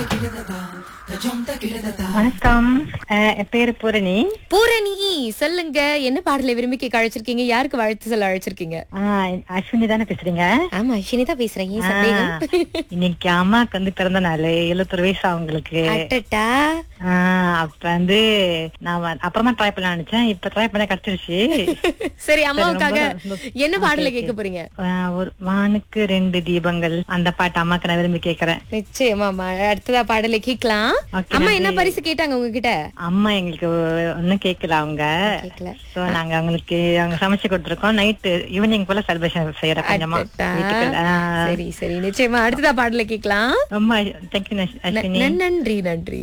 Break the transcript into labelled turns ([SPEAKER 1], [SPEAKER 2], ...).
[SPEAKER 1] வணக்கம் அஹ், என் பேரு பூரணி
[SPEAKER 2] பூரணி சொல்லுங்க என்ன பாடலை விரும்பி கேட்க அழைச்சிருக்கீங்க யாருக்கு வாழ்த்து சொல்ல அழைச்சிருக்கீங்க
[SPEAKER 1] ஆஹ், அஸ்வினி தானே பேசுறீங்க
[SPEAKER 2] ஆமா அஸ்வினி தான் பேசுறேன் ஏன் சந்தேகம்
[SPEAKER 1] ஆஹ், இன்னைக்கு அம்மாக்கு வந்து பிறந்த நாள் எழுபத்தொரு வயசு அவங்களுக்கு
[SPEAKER 2] அட்டட்டா
[SPEAKER 1] ஆஹ், அப்ப வந்து நான் வ- அப்புறமா ட்ரை பண்ண நினைச்சேன் இப்ப ட்ரை பண்ண கிடைச்சிருச்சு
[SPEAKER 2] சரி அம்மாவுக்காக
[SPEAKER 1] ரொம்ப-
[SPEAKER 2] என்ன பாடலை கேட்க போறீங்க
[SPEAKER 1] ஆஹ், ஒரு வானுக்கு ரெண்டு தீபங்கள் அந்த பாட்டு அம்மாக்கு நான் விரும்பி கேக்குறேன்
[SPEAKER 2] நிச்சயமாமா அடுத்ததா பாடலை கேட்கலாம்
[SPEAKER 1] Okay,
[SPEAKER 2] அம்மா
[SPEAKER 1] நன்றி.
[SPEAKER 2] என்ன பரிசு கேட்டாங்க உங்ககிட்ட
[SPEAKER 1] அம்மா எங்களுக்கு ஒன்னும் கேட்கல அவங்க
[SPEAKER 2] கேட்கல
[SPEAKER 1] சோ நாங்க அவங்களுக்கு அவங்க சமைச்சு கொடுத்துருக்கோம் நைட்டு ஈவினிங் போல செலிப்ரேஷன் செய்யற கொஞ்சமா
[SPEAKER 2] அடடா.
[SPEAKER 1] வீட்டுக்கு ஆஹ்,
[SPEAKER 2] சரி சரி நிச்சயமா அடுத்ததா பாடலை கேட்கலாம்
[SPEAKER 1] ரொம்ப தேங்க்யூ அஸ்வினி
[SPEAKER 2] ந- நன்றி நன்றி